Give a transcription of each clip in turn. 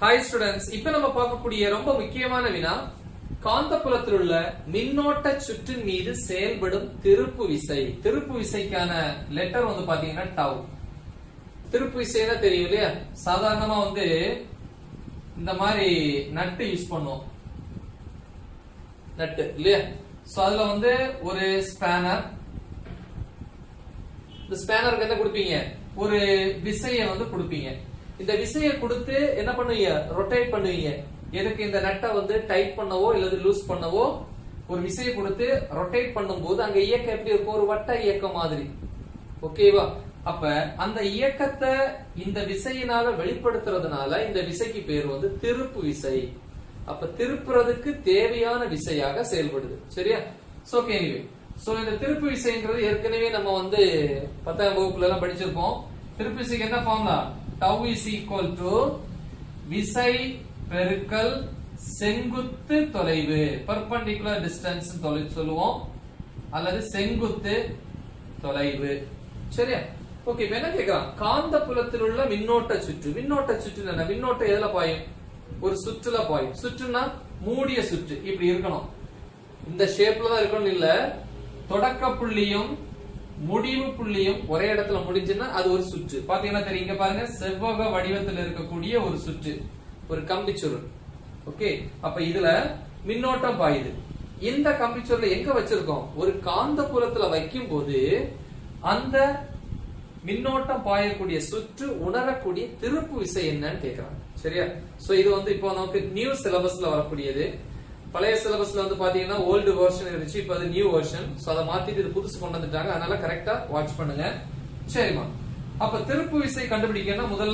Hi students இப்ப நம்ம பார்க்கக்கூடிய ரொம்ப முக்கியமான வினா காந்தப்புலத்தில் உள்ள மின்னோட்ட சுற்றின் மீது செயல்படும் திருப்பு விசை திருப்பு விசைக்கான லெட்டர் வந்து பாத்தீங்கன்னா டவ் திருப்பு விசைனா தெரியும் இல்லையா சாதாரணமா வந்து இந்த மாதிரி நட்டு யூஸ் பண்ணுவோம் நட்டு இல்லையா சோ அதுல வந்து ஒரு ஸ்பேனர் இந்த ஸ்பேனருக்கு என்ன கொடுப்பீங்க ஒரு விசைய வந்து கொடுப்பீங்க இந்த விசைய கொடுத்து என்ன பண்ணுவீங்க ரொட்டேட் பண்ணுவீங்க எதுக்கு இந்த நட்டை வந்து டைட் பண்ணவோ இல்லது லூஸ் பண்ணவோ ஒரு விசையை கொடுத்து ரொட்டேட் பண்ணும்போது அங்க இயக்கம் எப்படி இருக்கும் ஒரு வட்ட இயக்கம் மாதிரி ஓகேவா அப்ப அந்த இயக்கத்தை இந்த விசையினால வெளிப்படுத்துறதுனால இந்த விசைக்கு பேர் வந்து திருப்பு விசை அப்ப திருப்புறதுக்கு தேவையான விசையாக செயல்படுது சரியா சோ ஓகே எனிவே சோ இந்த திருப்பு விசைன்றது ஏற்கனவே நம்ம வந்து பத்தாம் வகுப்புல எல்லாம் படிச்சிருப்போம் திருப்பு விசைக்கு என்ன formula tau is equal to விசை பெருக்கல் செங்குத்து தொலைவு பர்பண்டிகுலர் டிஸ்டன்ஸ் சொல்லுவோம் அல்லது செங்குத்து தொலைவு சரியா ஓகே இப்ப என்ன கேக்குறான் காந்த புலத்தில் உள்ள மின்னோட்ட சுற்று மின்னோட்ட சுற்று என்ன மின்னோட்டம் எதுல பாயும் ஒரு சுற்றுல பாயும் சுற்றுனா மூடிய சுற்று இப்படி இருக்கணும் இந்த ஷேப்ல தான் இருக்கணும் இல்ல தொடக்க புள்ளியும் முடிவு புள்ளியும் ஒரே இடத்துல முடிஞ்சுன்னா அது ஒரு சுற்று பாத்தீங்கன்னா தெரியும் இங்க பாருங்க செவ்வக வடிவத்தில் இருக்கக்கூடிய ஒரு சுற்று ஒரு கம்பிச்சுருள் ஓகே அப்ப இதுல மின்னோட்டம் பாயுது இந்த கம்பிச்சுருளை எங்க வச்சிருக்கோம் ஒரு காந்த புலத்துல வைக்கும் போது அந்த மின்னோட்டம் பாயக்கூடிய சுற்று உணரக்கூடிய திருப்பு விசை என்னன்னு கேக்குறாங்க சரியா சோ இது வந்து இப்போ நமக்கு நியூ சிலபஸ்ல வரக்கூடியது பழைய சிலபஸ்ல வந்து பாத்தீங்கன்னா ஓல்டு வெர்ஷன் இருந்துச்சு இப்போ அது நியூ வெர்ஷன் சோ அதை மாத்திட்டு இது புதுசு கொண்டு வந்துட்டாங்க அதனால கரெக்டா வாட்ச் பண்ணுங்க சரிம்மா அப்ப திருப்பு விசை கண்டுபிடிக்கணும்னா முதல்ல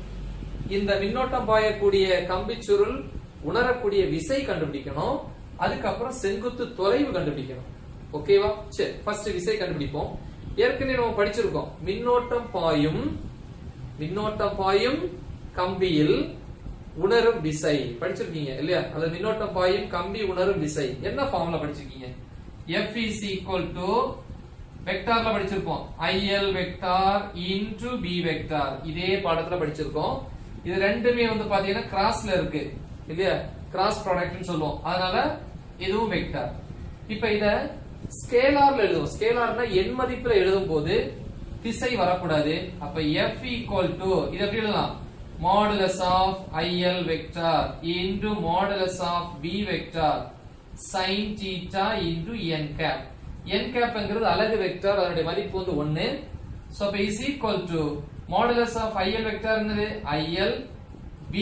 இந்த மின்னோட்டம் பாயக்கூடிய கம்பி சுருள் உணரக்கூடிய விசை கண்டுபிடிக்கணும் அதுக்கப்புறம் செங்குத்து தொலைவு கண்டுபிடிக்கணும் ஓகேவா சரி ஃபர்ஸ்ட் விசை கண்டுபிடிப்போம் ஏற்கனவே நம்ம படிச்சிருக்கோம் மின்னோட்டம் பாயும் மின்னோட்டம் பாயும் கம்பியில் உணரும் விசை படிச்சிருக்கீங்க இல்லையா அது மின்னோட்டம் பாயும் கம்பி உணரும் விசை என்ன ஃபார்முலா படிச்சிருக்கீங்க F is equal to வெக்டார்ல படிச்சிருப்போம் IL vector into B vector இதே பாடத்துல படிச்சிருக்கோம் இது ரெண்டுமே வந்து பாத்தீங்கன்னா கிராஸ்ல இருக்கு இல்லையா கிராஸ் ப்ராடக்ட்னு சொல்லுவோம் அதனால இதுவும் வெக்டார் இப்ப இத ஸ்கேலார்ல எழுதுவோம் ஸ்கேலார்னா எண் மதிப்புல எழுதும் போது திசை வரக்கூடாது அப்ப F equal to இது எப்படி எழுதலாம் modulus of IL vector into modulus of B vector sin theta into n cap n capங்கிறது அலகு வெக்டார் அதனுடைய மதிப்பு வந்து 1 சோ அப்ப is equal to modulus of IL vector என்னது IL B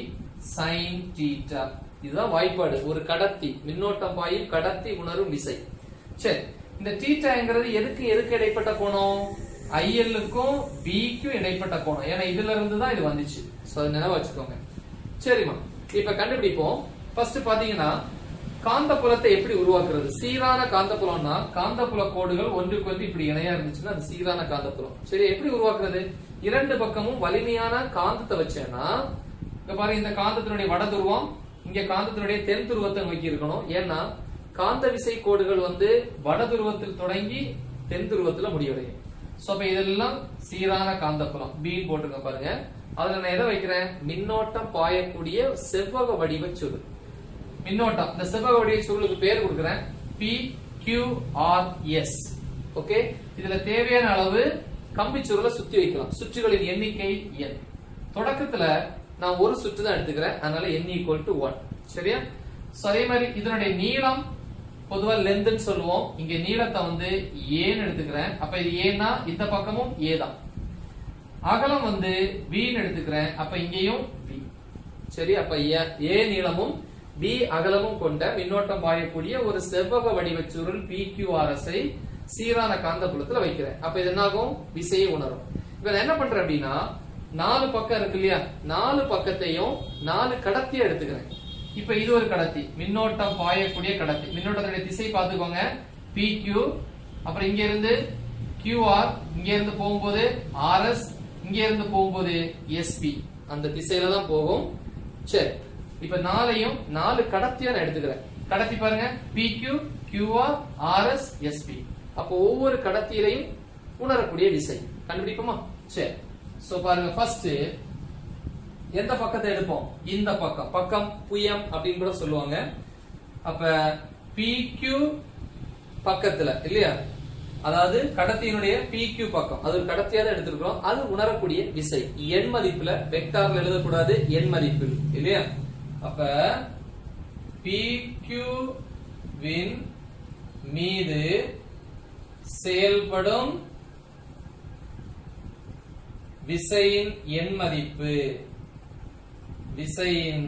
sin theta இதுதான் வாய்ப்பாடு ஒரு கடத்தி மின்னோட்டம் பாயும் கடத்தி உணரும் விசை சரி இந்த தீட்டாங்கிறது எதுக்கு எதுக்கு இடைப்பட்ட கோணம் ஐஎல்லுக்கும் பிக்கும் இடைப்பட்ட கோணம் ஏன்னா இதுல இருந்து தான் இது வந்துச்சு சோ அதை நினைவு வச்சுக்கோங்க சரிம்மா இப்ப கண்டுபிடிப்போம் ஃபர்ஸ்ட் பாத்தீங்கன்னா காந்தப்புலத்தை எப்படி உருவாக்குறது சீரான காந்தப்புலம்னா காந்தப்புல கோடுகள் ஒன்றுக்கு ஒன்று இப்படி இணையா இருந்துச்சுன்னா அது சீரான காந்தப்புலம் சரி எப்படி உருவாக்குறது இரண்டு பக்கமும் வலிமையான காந்தத்தை வச்சேன்னா இங்க பாருங்க இந்த காந்தத்தினுடைய வட துருவம் இங்க காந்தத்தினுடைய தென் துருவத்தை நோக்கி இருக்கணும் ஏன்னா காந்த விசை கோடுகள் வந்து வட துருவத்தில் தொடங்கி தென் துருவத்துல முடிவடையும் சோ அப்ப இதெல்லாம் சீரான காந்தப்புலம் பீன் போட்டுருங்க பாருங்க அதுல நான் எதை வைக்கிறேன் மின்னோட்டம் பாயக்கூடிய செவ்வக வடிவ சுருள் மின்னோட்டம் இந்த செவ்வக வடிவ சுருளுக்கு பேர் கொடுக்கிறேன் P Q R S okay இதுல தேவையான அளவு கம்பி சுருளை சுத்தி வைக்கலாம் சுற்றுகளின் எண்ணிக்கை n தொடக்கத்துல நான் ஒரு சுற்று தான் எடுத்துக்கிறேன் அதனால n ஈக்குவல் டு ஒன் சரியா சோ அதே மாதிரி இதனுடைய நீளம் பொதுவா லென்த்னு சொல்லுவோம் இங்க நீளத்தை வந்து ஏன்னு எடுத்துக்கிறேன் அப்ப இது ஏன்னா இந்த பக்கமும் ஏ தான் அகலம் வந்து வின்னு எடுத்துக்கிறேன் அப்ப இங்கேயும் வி சரி அப்ப ஏ நீளமும் பி அகலமும் கொண்ட மின்னோட்டம் பாயக்கூடிய ஒரு செவ்வக வடிவ சுருள் பி கியூ ஆர் எஸ் ஐ சீரான காந்தப்புலத்துல வைக்கிறேன் அப்ப இது என்னாகும் விசையை உணரும் இப்ப நான் என்ன பண்றேன் அப்படின்னா நாலு பக்கம் இருக்கு இல்லையா நாலு பக்கத்தையும் நாலு கடத்தியா எடுத்துக்கிறேன் இப்ப இது ஒரு கடத்தி மின்னோட்டம் பாயக்கூடிய கடத்தி மின்னோட்டத்துடைய திசை பார்த்துக்கோங்க பி கியூ அப்புறம் இங்க இருந்து கியூஆர் இங்க இருந்து போகும்போது ஆர்எஸ் இங்க இருந்து போகும்போது எஸ்பி அந்த திசையில தான் போகும் சரி இப்ப நாளையும் நாலு கடத்தியா நான் எடுத்துக்கிறேன் கடத்தி பாருங்க PQ QR RS SP அப்போ ஒவ்வொரு கடத்தியிலையும் உணரக்கூடிய விசை கண்டுபிடிப்போமா சரி சோ பாருங்க ஃபர்ஸ்ட் எந்த பக்கத்தை எடுப்போம் இந்த பக்கம் பக்கம் புயம் அப்படின்னு கூட சொல்லுவாங்க அப்ப PQ பக்கத்துல இல்லையா அதாவது கடத்தியினுடைய PQ பக்கம் அது ஒரு கடத்தியா தான் எடுத்திருக்கிறோம் அது உணரக்கூடிய விசை எண் மதிப்புல வெக்டார்ல எழுதக்கூடாது எண் மதிப்பில் இல்லையா அப்ப PQ வின் மீது செயல்படும் விசையின் எண் மதிப்பு விசையின்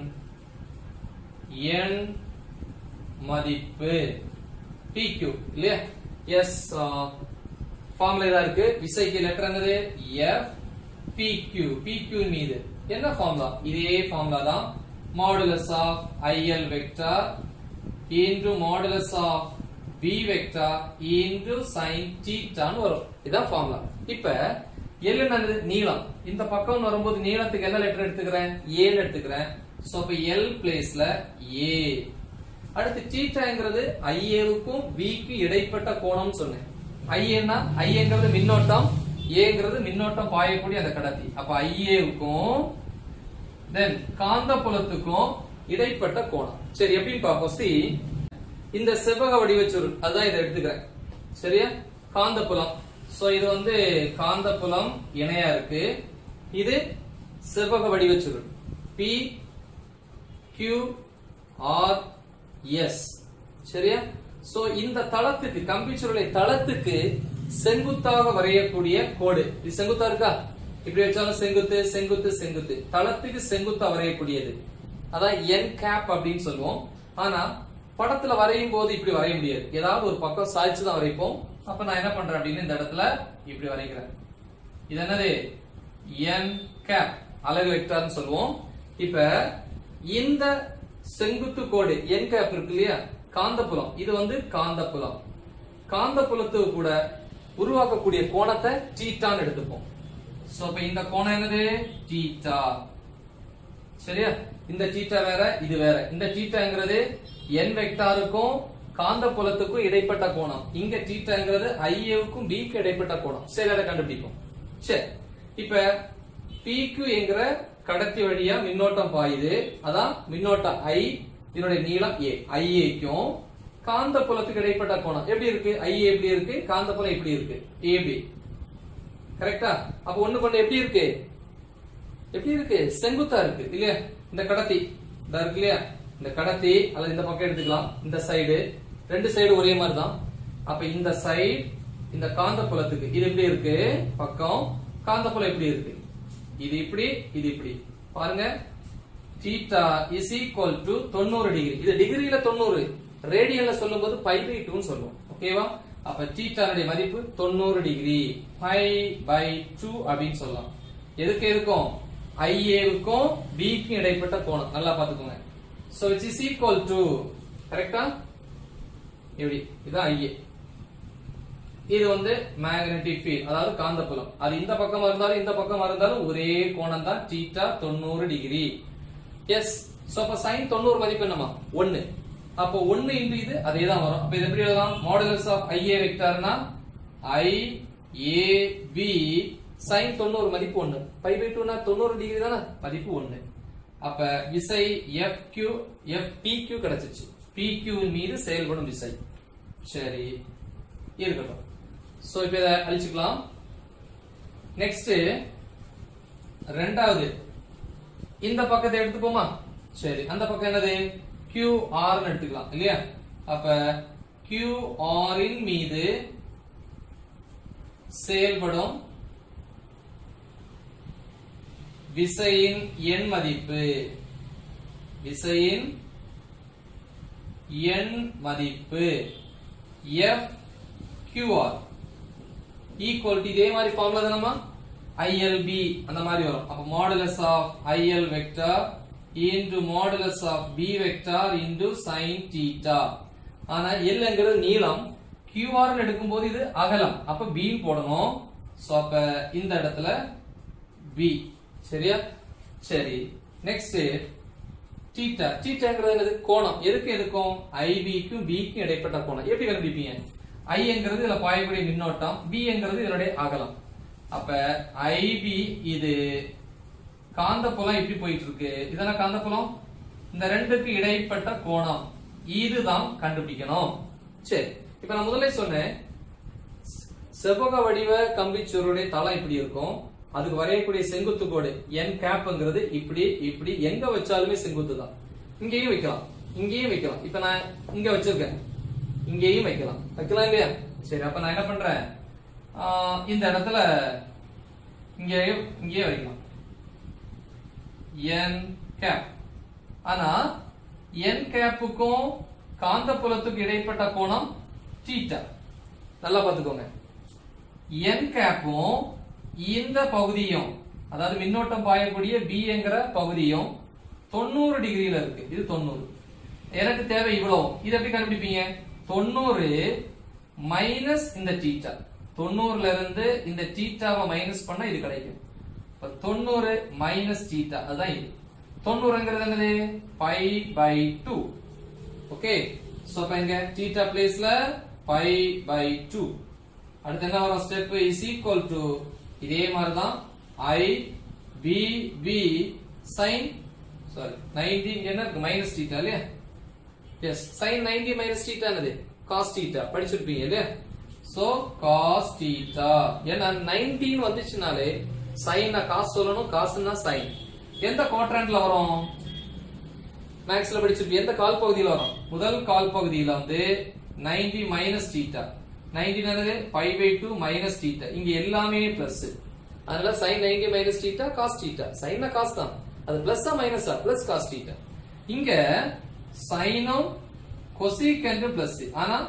எண் மதிப்பு PQ இல்லையா எஸ் ஃபார்முலா இதா இருக்கு விசைக்கு லெட்டர் என்னது F PQ PQ மீது என்ன ஃபார்முலா இதே ஃபார்முலா தான் modulus of IL vector into modulus of B vector into sin தீட்டான்னு வரும் இதான் ஃபார்முலா இப்ப L என்னது நீளம் இந்த பக்கம் வரும்போது நீளத்துக்கு என்ன லெட்டர் எடுத்துக்கிறேன் A ன்னு எடுத்துக்கிறேன் சோ அப்ப L பிளேஸ்ல A அடுத்து தீட்டாங்கிறது ஐஏவுக்கும் பிக்கும் இடைப்பட்ட கோணம் சொன்னேன் ஐஏன்னா ஐங்கிறது மின்னோட்டம் ஏங்கிறது மின்னோட்டம் பாயக்கூடிய அந்த கடத்தி அப்ப ஐஏவுக்கும் தென் காந்த புலத்துக்கும் இடைப்பட்ட கோணம் சரி எப்படின்னு பார்ப்போம் see இந்த செவ்வக வடிவ சுருள் அதான் இதை எடுத்துக்கிறேன் சரியா காந்த புலம் சோ இது வந்து காந்த புலம் இணையா இருக்கு இது செவ்வக வடிவ சுருள் பி Q R S சரியா சோ இந்த தளத்துக்கு கம்பிச்சுருளை தளத்துக்கு செங்குத்தாக வரையக்கூடிய கோடு இது செங்குத்தா இருக்கா இப்படி வச்சாலும் செங்குத்து செங்குத்து செங்குத்து தளத்துக்கு செங்குத்தா வரையக்கூடியது அதான் என் கேப் அப்படின்னு சொல்லுவோம் ஆனா படத்துல வரையும் போது இப்படி வரைய முடியாது ஏதாவது ஒரு பக்கம் சாய்ச்சு தான் வரைப்போம் அப்ப நான் என்ன பண்றேன் அப்படின்னு இந்த இடத்துல இப்படி வரைக்கிறேன் இது என்னது என் கேப் அலகு வெக்டார்னு சொல்லுவோம் இப்ப இந்த செங்குத்து கோடு என் கேப் இருக்கு இல்லையா காந்தப்புலம் இது வந்து காந்தப்புலம் காந்தப்புலத்துக்கு கூட உருவாக்கக்கூடிய கோணத்தை டீட்டான்னு எடுத்துப்போம் சோ அப்ப இந்த கோணம் என்னது டீட்டா சரியா இந்த டீட்டா வேற இது வேற இந்த டீட்டாங்கிறது என் வெக்டாருக்கும் காந்த புலத்துக்கும் இடைப்பட்ட கோணம் இங்க டீட்டாங்கிறது ஐஏவுக்கும் பிக்கு இடைப்பட்ட கோணம் சரி அதை கண்டுபிடிப்போம் சரி இப்ப PQ என்கிற கடத்தி வழியா மின்னோட்டம் பாயுது அதான் மின்னோட்டம் I இதனுடைய நீளம் A ஐஏக்கும் காந்த புலத்துக்கு இடைப்பட்ட கோணம் எப்படி இருக்கு ஐஏ எப்படி இருக்கு காந்த புலம் எப்படி இருக்கு ஏபி கரெக்டா அப்ப ஒண்ணு கொண்டு எப்படி இருக்கு எப்படி இருக்கு செங்குத்தா இருக்கு இல்லையா இந்த கடத்தி இதா இருக்கு இல்லையா இந்த கடத்தி அல்லது இந்த பக்கம் எடுத்துக்கலாம் இந்த சைடு ரெண்டு சைடு ஒரே மாதிரி தான் அப்ப இந்த சைடு இந்த காந்த புலத்துக்கு இது எப்படி இருக்கு பக்கம் காந்த புலம் எப்படி இருக்கு இது இப்படி இது இப்படி பாருங்க தீட்டா இஸ் ஈக்குவல் டு தொண்ணூறு டிகிரி இது டிகிரியில தொண்ணூறு ரேடியன்ல சொல்லும்போது பை பை டூன்னு சொல்லுவோம் ஓகேவா அப்ப தீட்டானுடைய மதிப்பு தொண்ணூறு டிகிரி பை பை டூ அப்படின்னு சொல்லலாம் எதுக்கு இருக்கும் ஐஏவுக்கும் பிக்கும் இடைப்பட்ட கோணம் நல்லா பாத்துக்கோங்க so it's is equal to கரெக்டா எப்படி இதுதான் ஐஏ இது வந்து மேக்னெட்டிக் ஃபீல்ட் அதாவது காந்தப்புலம் அது இந்த பக்கம் இருந்தாலும் இந்த பக்கம் இருந்தாலும் ஒரே கோணம் தான் தீட்டா தொண்ணூறு டிகிரி எஸ் சோ அப்ப சைன் தொண்ணூறு மதிப்பு என்னமா ஒன்னு அப்போ ஒன்னு இன்டு இது அதே தான் வரும் அப்ப இது எப்படி எழுதலாம் மாடுலஸ் ஆஃப் ஐஏ வெக்டார்னா ஐ ஏ பி சைன் தொண்ணூறு மதிப்பு ஒன்னு பை பை டூனா தொண்ணூறு டிகிரி தானே மதிப்பு ஒன்னு அப்ப விசை F Q F P Q கிடைச்சிச்சு பி கியூ மீது செயல்படும் விசை சரி இருக்கட்டும் சோ இப்ப இதை அழிச்சுக்கலாம் நெக்ஸ்ட் ரெண்டாவது இந்த பக்கத்தை எடுத்துப்போமா சரி அந்த பக்கம் என்னது கியூ ஆர் எடுத்துக்கலாம் இல்லையா அப்ப கியூ ஆரின் மீது செயல்படும் விசையின் எண் மதிப்பு விசையின் எண் மதிப்பு எஃப் கியூஆர் ஈக்குவல் டு இதே மாதிரி ஃபார்முலா தானமா ஐஎல்பி அந்த மாதிரி வரும் அப்ப modulus of IL vector into modulus of B vector into sine theta ஆனா எல்ங்கிறது நீளம் கியூஆர் எடுக்கும்போது இது அகலம் அப்ப பி போடணும் சோ அப்ப இந்த இடத்துல பி சரியா சரி நெக்ஸ்ட் தீட்டா தீட்டாங்கிறது என்னது கோணம் எதுக்கு எதுக்கும் ஐபிக்கும் பிக்கும் இடைப்பட்ட கோணம் எப்படி கண்டுபிடிப்பீங்க ஐங்கிறது இதுல பாயக்கூடிய மின்னோட்டம் பிங்கிறது இதனுடைய அகலம் அப்ப ஐபி இது காந்தப்புலம் இப்படி போயிட்டு இருக்கு இதான காந்தப்புலம் இந்த ரெண்டுக்கு இடைப்பட்ட கோணம் இதுதான் கண்டுபிடிக்கணும் சரி இப்ப நான் முதல்ல சொன்னேன் செவ்வக வடிவ கம்பிச்சுருடைய தளம் இப்படி இருக்கும் அதுக்கு வரையக்கூடிய செங்குத்து கோடு என் கேப்ங்கிறது இப்படி இப்படி எங்க வச்சாலுமே செங்குத்து தான் இங்கேயும் வைக்கலாம் இங்கேயும் வைக்கலாம் இப்ப நான் இங்க வச்சிருக்கேன் இங்கேயும் வைக்கலாம் வைக்கலாம் இல்லையா சரி அப்ப நான் என்ன பண்றேன் ஆஹ் இந்த இடத்துல இங்கேயே இங்கேயே வைக்கலாம் என் கேப் ஆனா என் கேப்புக்கும் காந்தப்புலத்துக்கு இடைப்பட்ட கோணம் தீட்டா நல்லா பாத்துக்கோங்க என் கேப்பும் இந்த பகுதியும் அதாவது மின்னோட்டம் பாயக்கூடிய பி என்கிற பகுதியும் தொண்ணூறு டிகிரியில இருக்கு இது தொண்ணூறு எனக்கு தேவை இவ்வளவு இது எப்படி கண்டுபிடிப்பீங்க தொண்ணூறு மைனஸ் இந்த டீட்டா தொண்ணூறுல இருந்து இந்த டீட்டாவை மைனஸ் பண்ணா இது கிடைக்கும் இப்ப தொண்ணூறு மைனஸ் டீட்டா அதுதான் இது தொண்ணூறுங்கிறது என்னது pi by two okay so அப்ப இங்க டீட்டா பிளேஸ்ல பை பை டூ அடுத்து என்ன வரும் ஸ்டெப் இஸ் ஈக்குவல் டு இதே மாதிரி தான் I B B sine sorry ninety என்ன இருக்கு மைனஸ் டீட்டா இல்லையா yes sine ninety minus theta என்னது காஸ் டீட்டா படிச்சிருப்பீங்க இல்லையா சோ காஸ் டீட்டா ஏன்னா நைன்டீன் வந்துச்சுனாலே சைன் காசு சொல்லணும் காசுன்னா சைன் எந்த குவாட்ரண்ட்ல வரும் மேக்ஸ்ல படிச்சிருப்பீங்க எந்த கால் பகுதியில வரும் முதல் கால் பகுதியில வந்து 90 மைனஸ் டீட்டா 90 என்னது 5 பை 2 மைனஸ் டீட்டா இங்க எல்லாமே பிளஸ் அதனால sin 90 minus theta cos theta சைன்னா காஸ் தான் அது பிளஸ்ஸா மைனஸா பிளஸ் காஸ் டீட்டா இங்க சைனும் கொசிகண்ட் பிளஸ் ஆனா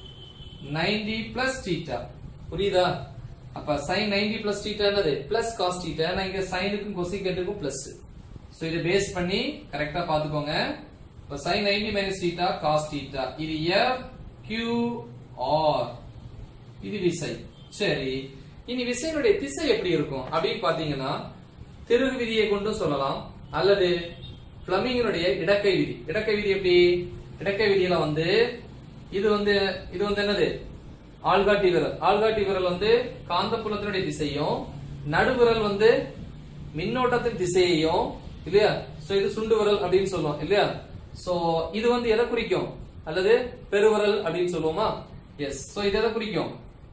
90 பிளஸ் டீட்டா புரியுதா அப்ப sin 90 பிளஸ் டீட்டா என்னது பிளஸ் காஸ் டீட்டா ஏன்னா இங்க சைனுக்கும் கொசிகண்ட்டுக்கும் பிளஸ் சோ இதை பேஸ் பண்ணி கரெக்டா பாத்துக்கோங்க இப்ப sin 90 minus theta cos theta இது f q r இது விசை சரி இனி விசையினுடைய திசை எப்படி இருக்கும் அப்படின்னு பாத்தீங்கன்னா திருகு விதியை கொண்டும் சொல்லலாம் அல்லது பிளமிங்கினுடைய இடக்கை விதி இடக்கை விதி எப்படி இடக்கை விதியில வந்து இது வந்து இது வந்து என்னது ஆள்காட்டி விரல் ஆள்காட்டி விரல் வந்து காந்தப்புலத்தினுடைய திசையும் நடுவிரல் வந்து மின்னோட்டத்தின் திசையையும் இல்லையா சோ இது சுண்டு விரல் அப்படின்னு சொல்லுவோம் இல்லையா சோ இது வந்து எதை குறிக்கும் அல்லது பெருவிரல் அப்படின்னு சொல்லுவோமா எஸ் சோ இது எதை குறிக்கும்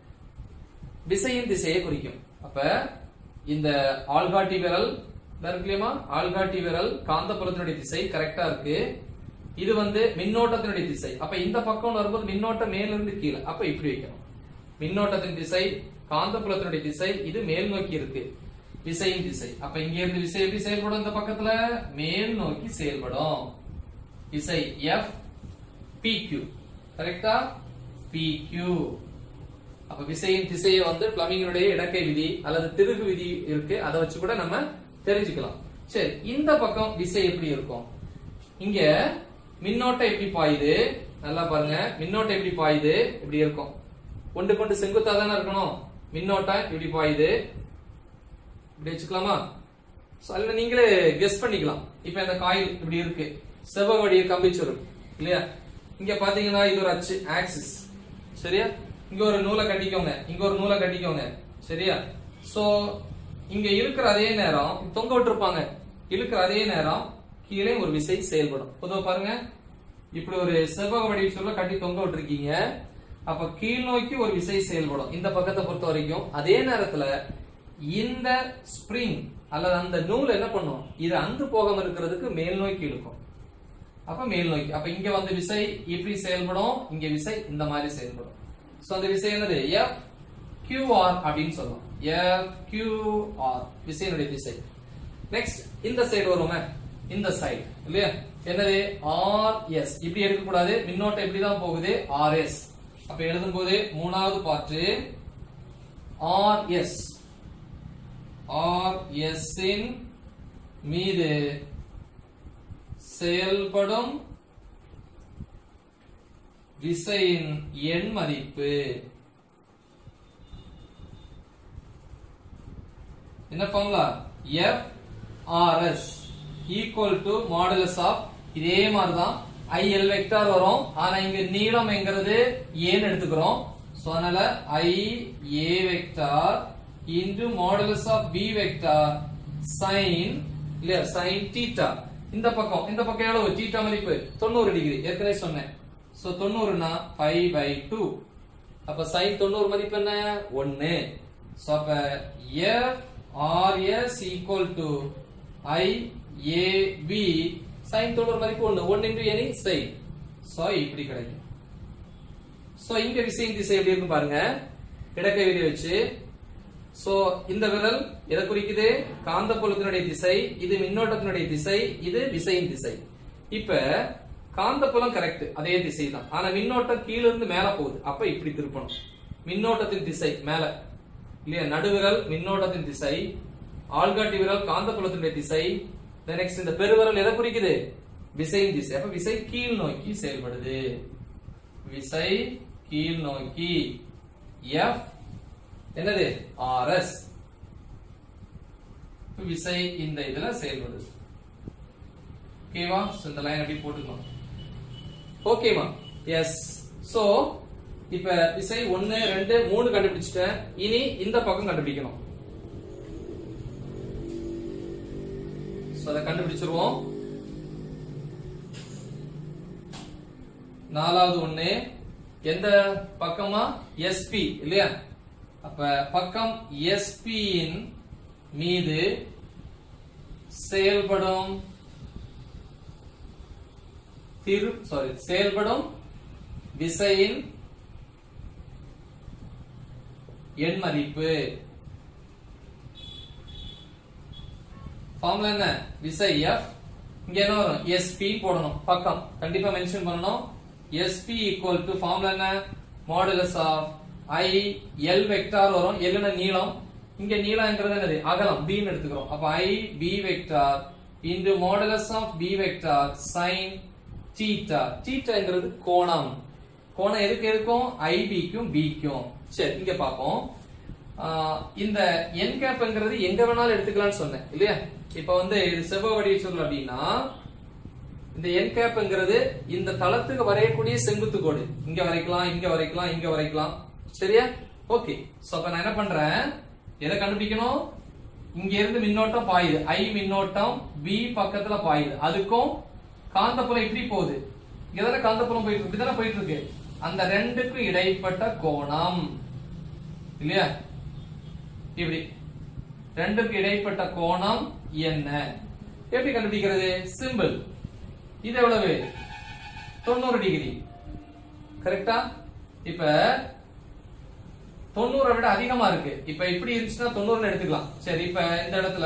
விசையின் திசையை குறிக்கும் அப்ப இந்த ஆள்காட்டி விரல் இருக்குல்லையுமா ஆள்காட்டி விரல் காந்தப்புலத்தினுடைய திசை கரெக்டா இருக்கு இது வந்து மின்னோட்டத்தினுடைய திசை அப்ப இந்த பக்கம் வரும்போது மின்னோட்டம் மேல இருந்து கீழே அப்ப இப்படி வைக்கணும் மின்னோட்டத்தின் திசை காந்தப்புலத்தினுடைய திசை இது மேல் நோக்கி இருக்கு விசையின் திசை அப்ப இங்க இருந்து விசை எப்படி செயல்படும் இந்த பக்கத்துல மேல் நோக்கி செயல்படும் விசை எஃப் PQ கரெக்டா PQ அப்ப விசையின் திசையை வந்து பிளமிங்கினுடைய இடக்கை விதி அல்லது திருகு விதி இருக்கு அதை வச்சு கூட நம்ம தெரிஞ்சுக்கலாம் சரி இந்த பக்கம் விசை எப்படி இருக்கும் இங்க மின்னோட்டம் எப்படி பாயுது நல்லா பாருங்க மின்னோட்டம் எப்படி பாயுது இப்படி இருக்கும் ஒன்று கொண்டு செங்குத்தா தானே இருக்கணும் மின்னோட்டம் இப்படி பாயுது இப்படி வச்சுக்கலாமா So, அதுல நீங்களே கெஸ் பண்ணிக்கலாம் இப்ப இந்த காயில் இப்படி இருக்கு செவ்வக வடிவ கம்பிச்சுருள் இல்லையா இங்க பாத்தீங்கன்னா இது ஒரு அச்சு ஆக்சிஸ் சரியா இங்க ஒரு நூலை கட்டிக்கோங்க இங்க ஒரு நூலை கட்டிக்கோங்க சரியா சோ இங்க இருக்கிற அதே நேரம் தொங்க விட்டுருப்பாங்க இழுக்கிற அதே நேரம் கீழே ஒரு விசை செயல்படும் பொதுவா பாருங்க இப்படி ஒரு செவ்வக வடிவ சொல்ல கட்டி தொங்க விட்டுருக்கீங்க அப்ப கீழ் நோக்கி ஒரு விசை செயல்படும் இந்த பக்கத்தை பொறுத்த வரைக்கும் அதே நேரத்துல இந்த ஸ்ப்ரிங் அல்லது அந்த நூல் என்ன பண்ணும் இது அந்து போகாம இருக்கிறதுக்கு மேல் நோக்கி இழுக்கும் அப்ப மேல் நோக்கி அப்ப இங்க வந்து விசை இப்படி செயல்படும் இங்க விசை இந்த மாதிரி செயல்படும் சோ அந்த விசை என்னது எஃப் கியூஆர் அப்படின்னு சொல்லுவோம் எஃப் கியூஆர் விசையினுடைய திசை நெக்ஸ்ட் இந்த சைடு வருமே இந்த சைடு இல்லையா என்னது ஆர் எஸ் இப்படி எடுக்க கூடாது மின்னோட்டம் இப்படி தான் போகுது ஆர் எஸ் அப்ப எழுதும் போது மூணாவது பாட்டு ஆர் எஸ் ஆர் எஸ் இன் மீது செயல்படும் விசையின் எண் மதிப்பு என்ன formula F R S equal to modulus of இதே மாதிரி தான் ஐ எல் வெக்டார் வரும் ஆனா இங்க நீளம் என்கிறது ஏன்னு எடுத்துக்கிறோம் சோ அதனால I A vector into modulus of B vector sine இல்லையா sin தீட்டா இந்த பக்கம் இந்த பக்கம் எவ்வளவு தீட்டா மதிப்பு 90 டிகிரி ஏற்கனவே சொன்னேன் சோ 90 னா பை பை 2 அப்ப sin 90 மதிப்பு என்ன 1 சோ அப்ப f rs equal to i a b sin 90 மதிப்பு 1 1 into any side சோ இப்படி கிடைக்கும் சோ இங்க விசையின் திசை எப்படி இருக்கும் பாருங்க இடக்கை விதி வச்சு சோ இந்த விரல் எதை குறிக்குது காந்தப்புலத்தினுடைய திசை இது மின்னோட்டத்தினுடைய திசை இது விசையின் திசை இப்ப காந்தப்புலம் கரெக்ட் அதே திசை தான் ஆனா மின்னோட்டம் கீழ இருந்து மேல போகுது அப்ப இப்படி திருப்பணும் மின்னோட்டத்தின் திசை மேல இல்லையா நடுவிரல் மின்னோட்டத்தின் திசை ஆள்காட்டி விரல் காந்தப்புலத்தினுடைய திசை நெக்ஸ்ட் இந்த பெருவிரல் எதை குறிக்குது விசையின் திசை அப்ப விசை கீழ் நோக்கி செயல்படுது விசை கீழ் நோக்கி எஃப் என்னது ஆர்எஸ் விசை இந்த இதுல செயல்படுது ஓகேவா இந்த லைன் அப்படி போட்டுக்கலாம் ஓகேமா எஸ் சோ இப்ப விசை ஒன்னு ரெண்டு மூணு கண்டுபிடிச்சிட்டேன் இனி இந்த பக்கம் கண்டுபிடிக்கணும் சோ அதை கண்டுபிடிச்சிருவோம் நாலாவது ஒண்ணு எந்த பக்கமா எஸ்பி இல்லையா அப்ப பக்கம் எஸ்பி இன் மீது செயல்படும் திரு சாரி செயல்படும் விசையின் எண் மதிப்பு ஃபார்முலா என்ன விசை எஃப் இங்க என்ன வரும் எஸ்பி போடணும் பக்கம் கண்டிப்பா மென்ஷன் பண்ணணும் எஸ்பி ஈக்குவல் டு ஃபார்முலா என்ன modulus of I L vector வரும் எல்னா நீளம் இங்க நீளம்ங்கிறது என்னது அகலம் b ன்னு எடுத்துக்கிறோம் அப்ப i b vector into modulus of b vector sin தீட்டா தீட்டாங்கிறது கோணம் கோணம் எதுக்கு இருக்கும் IB க்கும் B க்கும் சரி இங்க பாப்போம் ஆஹ் இந்த n கேப்ங்கிறது எங்க வேணாலும் எடுத்துக்கலாம்னு சொன்னேன் இல்லையா இப்ப வந்து இது செவ்வக வடிவ சொல் அப்படின்னா இந்த என் கேப்ங்கிறது இந்த தளத்துக்கு வரையக்கூடிய செங்குத்து கோடு இங்க வரைக்கலாம் இங்க வரைக்கலாம் இங்க வரைக்கலாம் சரியா ஓகே சோ அப்ப நான் என்ன பண்றேன் எதை கண்டுபிடிக்கணும் இங்க இருந்து மின்னோட்டம் பாயுது ஐ மின்னோட்டம் பி பக்கத்துல பாயுது அதுக்கும் காந்தப்புலம் இப்படி போகுது இங்க தானே காந்தப்புலம் போயிட்டு இருக்கு இப்படிதானே போயிட்டு இருக்கு அந்த ரெண்டுக்கும் இடைப்பட்ட கோணம் இல்லையா இப்படி ரெண்டுக்கு இடைப்பட்ட கோணம் என்ன எப்படி கண்டுபிடிக்கிறது சிம்பிள் இது எவ்வளவு தொண்ணூறு டிகிரி கரெக்டா இப்ப தொண்ணூறை விட அதிகமா இருக்கு இப்ப இப்படி இருந்துச்சுன்னா தொண்ணூறுன்னு எடுத்துக்கலாம் சரி இப்ப இந்த இடத்துல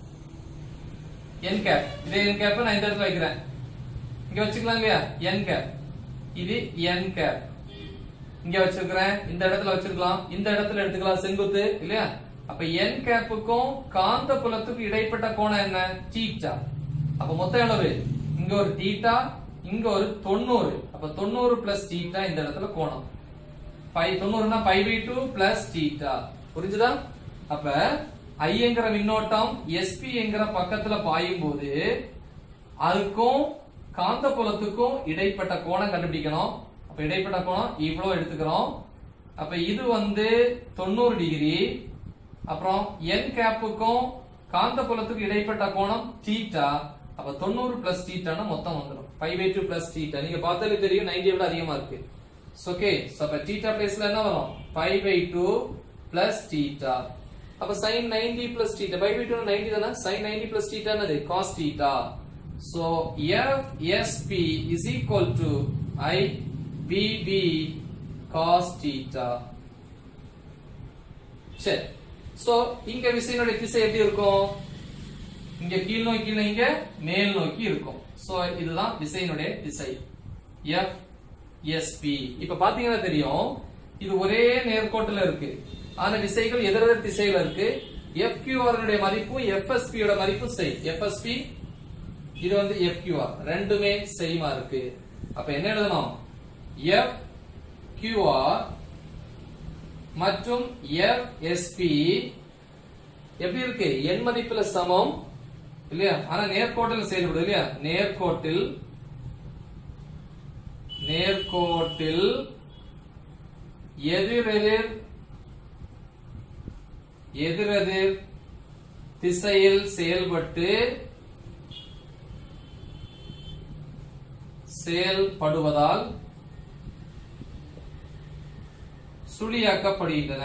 என் கேப் இதே என் கேப் நான் இந்த இடத்துல வைக்கிறேன் இங்க வச்சுக்கலாம் இல்லையா என் கேப் இது என் கேப் இங்க வச்சிருக்கிறேன் இந்த இடத்துல வச்சிருக்கலாம் இந்த இடத்துல எடுத்துக்கலாம் செங்குத்து இல்லையா அப்ப என் கேப்புக்கும் காந்த புலத்துக்கும் இடைப்பட்ட கோணம் என்ன தீட்டா அப்ப மொத்தம் எவ்வளவு இங்க ஒரு தீட்டா இங்க ஒரு தொண்ணூறு அப்ப தொண்ணூறு பிளஸ் தீட்டா இந்த இடத்துல கோணம் பை தொண்ணூறுனா pi by two plus theta புரிஞ்சுதா அப்ப ஐங்கிற மின்னோட்டம் எஸ்பி என்கிற பக்கத்துல பாயும் போது அதுக்கும் காந்த புலத்துக்கும் இடைப்பட்ட கோணம் கண்டுபிடிக்கணும் அப்ப இடைப்பட்ட கோணம் இவ்வளவு எடுத்துக்கிறோம் அப்ப இது வந்து தொண்ணூறு டிகிரி அப்புறம் என் கேப்புக்கும் காந்த புலத்துக்கு இடைப்பட்ட கோணம் தீட்டா அப்ப தொண்ணூறு பிளஸ் தீட்டான மொத்தம் வந்துடும் pi by two plus theta நீங்க பார்த்தாலே தெரியும் நைன்டி விட அதிகமா இருக்கு ஓகே சோ அப்ப தீட்டா பிளேஸ்ல என்ன வரும் pi by two plus theta அப்ப sin 90 plus theta pi by two ninety தானே sin 90 பிளஸ் தீட்டா என்னது cos theta So FSP is equal to IBB cos theta. சரி சோ இங்க விசையினுடைய திசை எப்படி இருக்கும் இங்க கீழ் நோக்கி இல்ல இங்க மேல் நோக்கி இருக்கும் சோ இதுதான் விசையினுடைய திசை F SP இப்ப பாத்தீங்கன்னா தெரியும் இது ஒரே நேர்கோட்டுல இருக்கு ஆனா விசைகள் எதிரெதிர் திசையில இருக்கு FQR உடைய மதிப்பும் FSP யோட மதிப்பும் செய் FSP இது வந்து FQR ரெண்டுமே சேமா இருக்கு அப்ப என்ன எழுதணும் FQR மற்றும் FSP எப்படி இருக்கு எண் மதிப்புல சமம் இல்லையா ஆனா நேர்கோட்டில் செயல்படும் இல்லையா நேர்கோட்டில் நேர்கோட்டில் எதிரெதிர் எதிரெதிர் திசையில் செயல்பட்டு செயல்படுவதால் சுழியாக்கப்படுகின்றன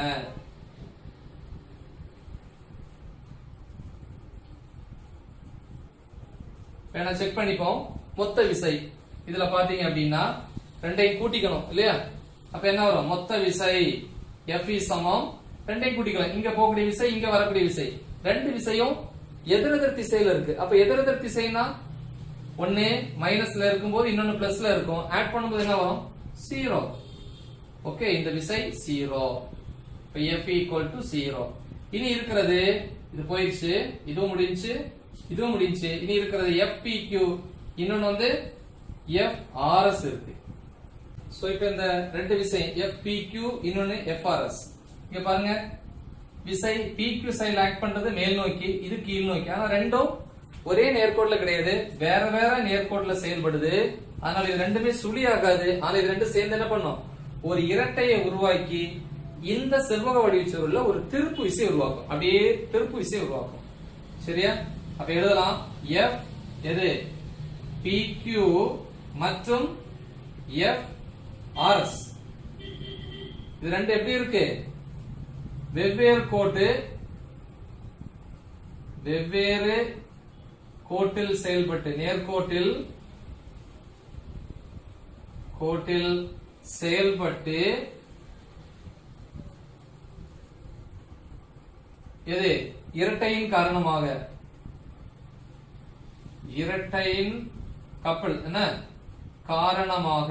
வேணா செக் பண்ணிப்போம் மொத்த விசை இதுல பாத்தீங்க அப்படின்னா ரெண்டையும் கூட்டிக்கணும் இல்லையா அப்ப என்ன வரும் மொத்த விசை F is சமம் ரெண்டையும் கூட்டிக்கலாம் இங்க போகக்கூடிய விசை இங்க வரக்கூடிய விசை ரெண்டு விசையும் எதிரெதிர் திசையில இருக்கு அப்ப எதிரெதிர் திசைனா ஒண்ணு மைனஸ்ல இருக்கும்போது இன்னொன்னு பிளஸ்ல இருக்கும் ஆட் பண்ணும்போது என்ன வரும் ஜீரோ ஓகே இந்த விசை ஜீரோ இப்ப F equal to ஜீரோ இனி இருக்கிறது இது போயிடுச்சு இதுவும் முடிஞ்சு இதுவும் முடிஞ்சு இனி இருக்கிறது FPQ இன்னொன்னு வந்து FRS இருக்கு சோ இப்ப இந்த ரெண்டு விசை FPQ இன்னொன்னு FRS இங்க பாருங்க விசை PQ சைடுல ஆக்ட் பண்றது மேல் நோக்கி இது கீழ் நோக்கி ஆனா ரெண்டும் ஒரே நேர்கோட்ல கிடையாது வேற வேற நேர்கோட்ல செயல்படுது அதனால இது ரெண்டுமே சுழி ஆகாது ஆனா இது ரெண்டும் சேர்ந்து என்ன பண்ணும் ஒரு இரட்டையை உருவாக்கி இந்த செவ்வக வடிவச்சுருள்ள ஒரு திருப்பு விசை உருவாக்கும் அப்படியே திருப்பு விசை உருவாக்கும் சரியா அப்ப எழுதலாம் F எது PQ மற்றும் F RS இது ரெண்டு எப்படி இருக்கு வெவ்வேறு கோட்டு வெவ்வேறு கோட்டில் செயல்பட்டு நேர்கோட்டில் கோட்டில் செயல்பட்டு எது இரட்டையின் காரணமாக இரட்டையின் கப்பல் என்ன காரணமாக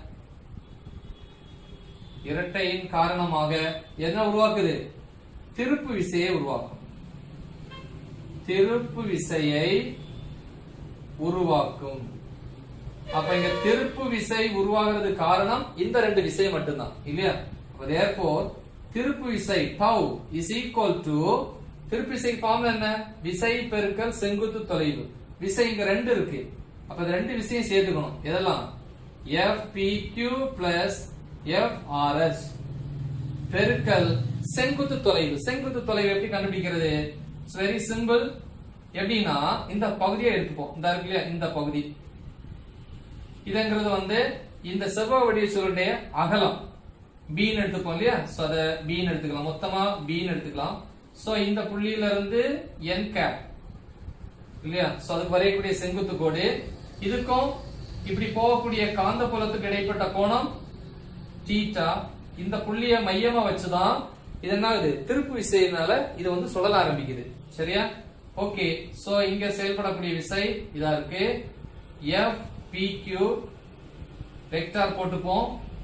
இரட்டையின் காரணமாக என்ன உருவாக்குது திருப்பு விசையை உருவாக்கும் திருப்பு விசையை உருவாக்கும் அப்ப இங்க திருப்பு விசை உருவாகிறது காரணம் இந்த ரெண்டு விசை மட்டும்தான் இல்லையா therefore திருப்பு விசை tau is equal to திருப்பு விசை ஃபார்முலா என்ன விசை பெருக்கல் செங்குத்து தொலைவு விசை இங்க ரெண்டு இருக்கு அப்ப இந்த ரெண்டு விசையும் சேர்த்துக்கணும் எதெல்லாம் FPQ plus FRS பெருக்கல் செங்குத்து தொலைவு செங்குத்து தொலைவு எப்படி கண்டுபிடிக்கிறது இட்ஸ் வெரி சிம்பிள் எப்படின்னா இந்த பகுதியை எடுத்துப்போம் இந்த இருக்கு இல்லையா இந்த பகுதி இதுங்கிறது வந்து இந்த செவ்வக வடிவ சுருடைய அகலம் பீன்னு எடுத்துப்போம் இல்லையா சோ அத பீன்னு எடுத்துக்கலாம் மொத்தமா பீன்னு எடுத்துக்கலாம் சோ இந்த புள்ளியில இருந்து n கேப் இல்லையா சோ அதுக்கு வரையக்கூடிய செங்குத்து கோடு இதுக்கும் இப்படி போகக்கூடிய காந்த புலத்துக்கு இடைப்பட்ட கோணம் தீட்டா இந்த புள்ளிய மையமா வச்சுதான் இது என்ன ஆகுது திருப்பு விசையினால இது வந்து சுழல ஆரம்பிக்குது சரியா ஓகே சோ இங்க செயல்படக்கூடிய விசை இதா இருக்கு F PQ வெக்டார் போட்டுப்போம்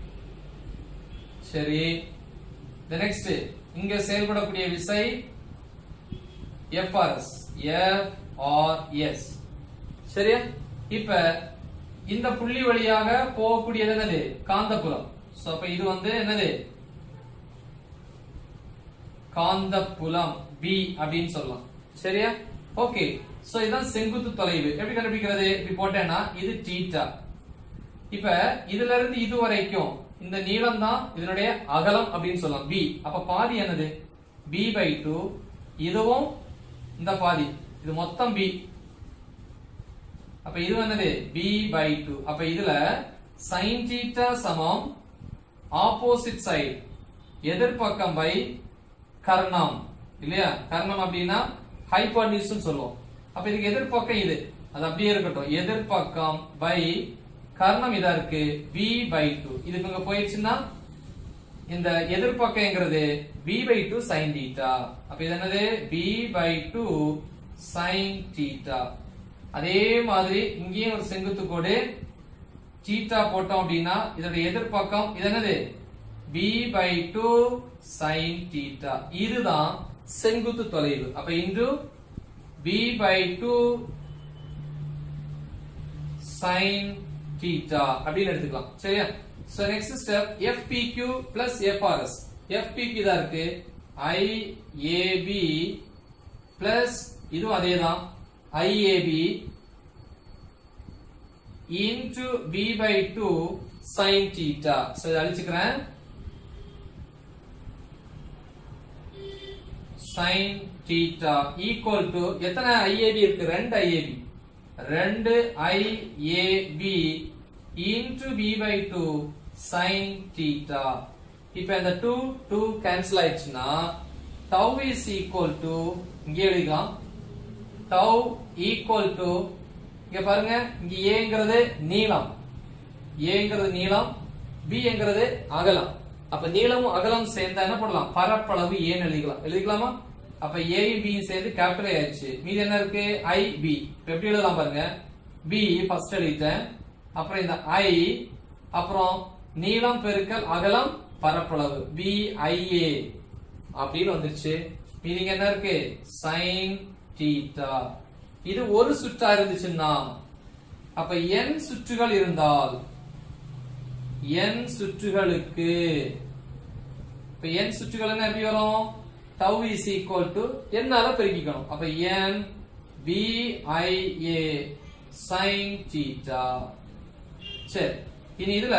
சரி the next இங்க செயல்படக்கூடிய விசை FRS FRS சரியா இப்ப இந்த புள்ளி வழியாக போகக்கூடியது என்னது காந்தப்புலம் சோ அப்ப இது வந்து என்னது காந்தப்புலம் B அப்படின்னு சொல்லலாம் சரியா ஓகே சோ இதான் செங்குத்து தொலைவு எப்படி கண்டுபிடிக்கிறது இப்படி போட்டேன்னா இது தீட்டா இப்ப இதுல இருந்து இது வரைக்கும் இந்த நீளம் தான் இதனுடைய அகலம் அப்படின்னு சொல்லலாம் B அப்ப பாதி என்னது B பை டூ இதுவும் இந்த பாதி இது மொத்தம் B அப்ப இது என்னது B பை டூ அப்ப இதுல sin தீட்டா சமம் ஆப்போசிட் சைடு எதிர்பக்கம் பை கர்ணம் இல்லையா கர்ணம் அப்படின்னா ஹைபார்னியூஸ் சொல்லுவோம் அப்ப இதுக்கு எதிர்பக்கம் இது அது அப்படியே இருக்கட்டும் எதிர்பக்கம் பை கர்ணம் இதா இருக்கு b பை டூ இதுக்கு இங்க போயிடுச்சுன்னா இந்த எதிர்பக்கங்கிறது b by two sine theta அப்ப இது என்னது b by two sine theta அதே மாதிரி இங்கேயும் ஒரு செங்குத்து கோடு தீட்டா போட்டோம் அப்படின்னா இதோட எதிர்பக்கம் இது என்னது b by two sine theta இதுதான் செங்குத்து தொலைவு அப்ப இன்று b by two sine theta அப்படின்னு எடுத்துக்கலாம் சரியா so next step FPQ plus FRS FPQ தான் இருக்கு IAB பிளஸ் இதுவும் அதேதான் IAB into b by 2 sin theta so இதை அழிச்சுக்கிறேன் sin theta equal to எத்தனை IAB இருக்கு ரெண்டு IAB ரெண்டு IAB into b by 2 sin theta இப்ப இந்த 2 2 கேன்சல் ஆயிடுச்சுன்னா tau is equal to இங்க எழுதிக்கலாம் tau equal to இங்க பாருங்க இங்க ஏங்கிறது நீளம் ஏங்கிறது நீளம் b என்கிறது அகலம் அப்ப நீளமும் அகலம் சேர்ந்தா என்ன பண்ணலாம் பரப்பளவு ஏன்னு எழுதிக்கலாம் எழுதிக்கலாமா அப்ப a b சேர்ந்து கேபிட்டல் ஆயிடுச்சு மீதி என்ன இருக்கு i b இப்ப எப்படி எழுதலாம் பாருங்க b ஃபர்ஸ்ட் எழுதிட்டேன் அப்புறம் இந்த i அப்புறம் நீளம் பெருக்கல் அகலம் பரப்பளவு b i a அப்படின்னு வந்துருச்சு மீதிங்க என்ன இருக்கு sin theta இது ஒரு சுற்றா இருந்துச்சுன்னா அப்ப n சுற்றுகள் இருந்தால் n சுற்றுகளுக்கு இப்ப n சுற்றுகள் எப்படி வரும் tau is equal to n ஆல பெருக்கிக்கணும் அப்ப n b i a sin theta சரி இனி இதுல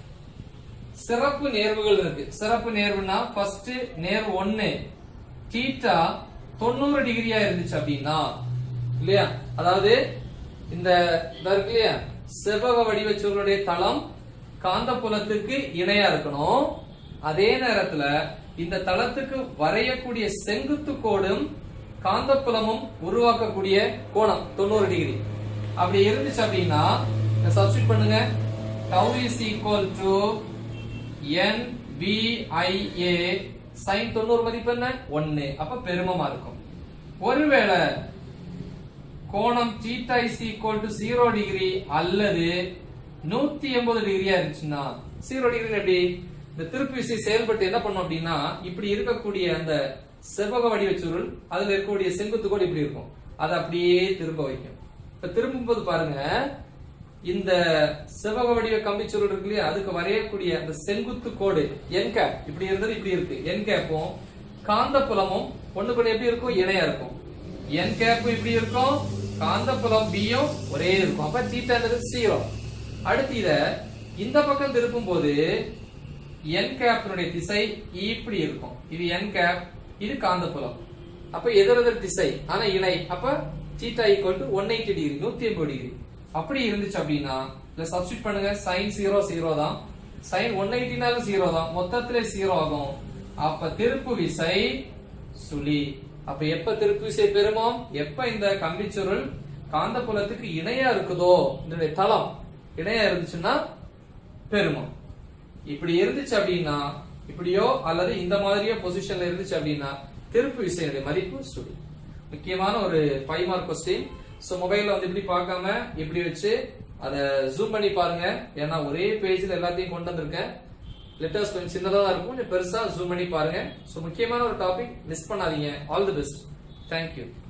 சிறப்பு நேர்வுகள் இருக்கு சிறப்பு நேர்வுனா ஃபர்ஸ்ட் நேர்வு ஒன்னு தீட்டா தொண்ணூறு டிகிரியா இருந்துச்சு அப்படின்னா இல்லையா அதாவது இந்த இதா இருக்கு இல்லையா செவ்வக வடிவச்சுவர்களுடைய தளம் காந்தப்புலத்துக்கு இணையா இருக்கணும் அதே நேரத்துல இந்த தளத்துக்கு வரையக்கூடிய செங்குத்து கோடும் காந்தப்புலமும் உருவாக்கக்கூடிய கோணம் தொண்ணூறு டிகிரி அப்படி இருந்துச்சு அப்படின்னா சப்ஸ்டிட் பண்ணுங்க tau is equal to n b i a sin தொண்ணூறு மதிப்பு என்ன ஒன்னு அப்ப பெருமமா இருக்கும் ஒருவேளை கோணம் theta is equal to zero degree அல்லது நூத்தி எண்பது டிகிரியா இருந்துச்சுன்னா ஜீரோ டிகிரி எப்படி இந்த திருப்பு விசை செயல்பட்டு என்ன பண்ணும் அப்படின்னா இப்படி இருக்கக்கூடிய அந்த செவ்வக வடிவ சுருள் அதுல இருக்கக்கூடிய செங்குத்து கோடு இப்படி இருக்கும் அதை அப்படியே திரும்ப வைக்கும் இப்ப திரும்பும்போது பாருங்க இந்த செவ்வக வடிவ கம்பிச்சுருள் இருக்கு இல்லையா அதுக்கு வரையக்கூடிய அந்த செங்குத்து கோடு என் கேப் இப்படி இருந்தது இப்படி இருக்கு என் கேப்பும் காந்தப்புலமும் ஒண்ணு கூட எப்படி இருக்கும் இணையா இருக்கும் என் கேப் இப்படி இருக்கும் காந்தப்புலம் பியும் ஒரே இருக்கும் அப்ப தீட்டான்றது ஜீரோ அடுத்து இத இந்த பக்கம் திருப்பும் போது என் கேப்பினுடைய திசை இப்படி இருக்கும் இது என் கேப் இது காந்தப்புலம் அப்ப எதிரெதிர் திசை ஆனா இணை அப்ப theta equal to one eighty degree நூத்தி எண்பது டிகிரி அப்படி இருந்துச்சு அப்படின்னா இல்ல சப்ஸ்டிட் பண்ணுங்க சைன் ஜீரோ ஜீரோ தான் சைன் ஒன் எயிட்டினாலும் ஜீரோ தான் மொத்தத்திலே ஜீரோ ஆகும் அப்ப திருப்பு விசை சுழி அப்ப எப்ப திருப்பு விசை பெறுமோ எப்ப இந்த கம்பிச்சுருள் காந்தப்புலத்துக்கு இணையா இருக்குதோ இதனுடைய தளம் இணையா இருந்துச்சுன்னா பெருமம் இப்படி இருந்துச்சு அப்படின்னா இப்படியோ அல்லது இந்த மாதிரியோ பொசிஷன்ல இருந்துச்சு அப்படின்னா திருப்பு விசையுடைய மதிப்பு சுழி முக்கியமான ஒரு ஃபைவ் மார்க் கொஸ்டின் சோ மொபைல்ல வந்து இப்படி பார்க்காம இப்படி வச்சு அதை ஜூம் பண்ணி பாருங்க ஏன்னா ஒரே பேஜ்ல எல்லாத்தையும் கொண்டு வந்திருக்கேன் லெட்டர்ஸ் கொஞ்சம் சின்னதா தான் இருக்கும் கொஞ்சம் பெருசா ஜூம் பண்ணி பாருங்க சோ முக்கியமான ஒரு டாபிக் மிஸ் பண்ணாதீங்க ஆல் தி பெஸ்ட் தேங்க்யூ